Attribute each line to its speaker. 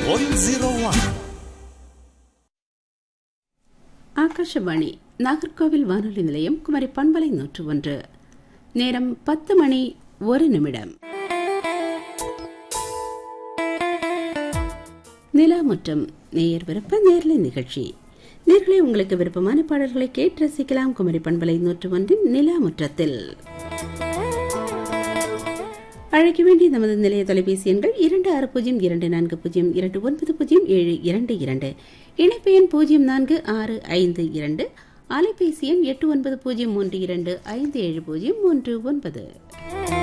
Speaker 1: point zero one
Speaker 2: Akashvani Nagercoil வானொலி நிலையம் குமரி பண்பலை நூற்று ஒன்று நேரம் பத்து மணி ஒரு நிமிடம் நிலா முற்றம் நேயர் விருப்ப நேர்லை நிகழ்ச்சி நேர்களை உங்களுக்கு விருப்பமான பாடல்களை கேட்டு ரசிக்கலாம் குமரி பண்பலை நூற்று ஒன்றின் நிலா முற்றத்தில் அழைக்க வேண்டிய நமது நிலைய தொலைபேசி எண்கள் இரண்டு ஆறு பூஜ்ஜியம் இரண்டு நான்கு பூஜ்ஜியம் இரண்டு ஒன்பது பூஜ்ஜியம் ஏழு இரண்டு இரண்டு இணைப்பு எண் பூஜ்ஜியம் நான்கு ஆறு ஐந்து இரண்டு அலைபேசி எண் எட்டு ஒன்பது பூஜ்ஜியம் மூன்று இரண்டு ஐந்து ஏழு பூஜ்ஜியம் மூன்று ஒன்பது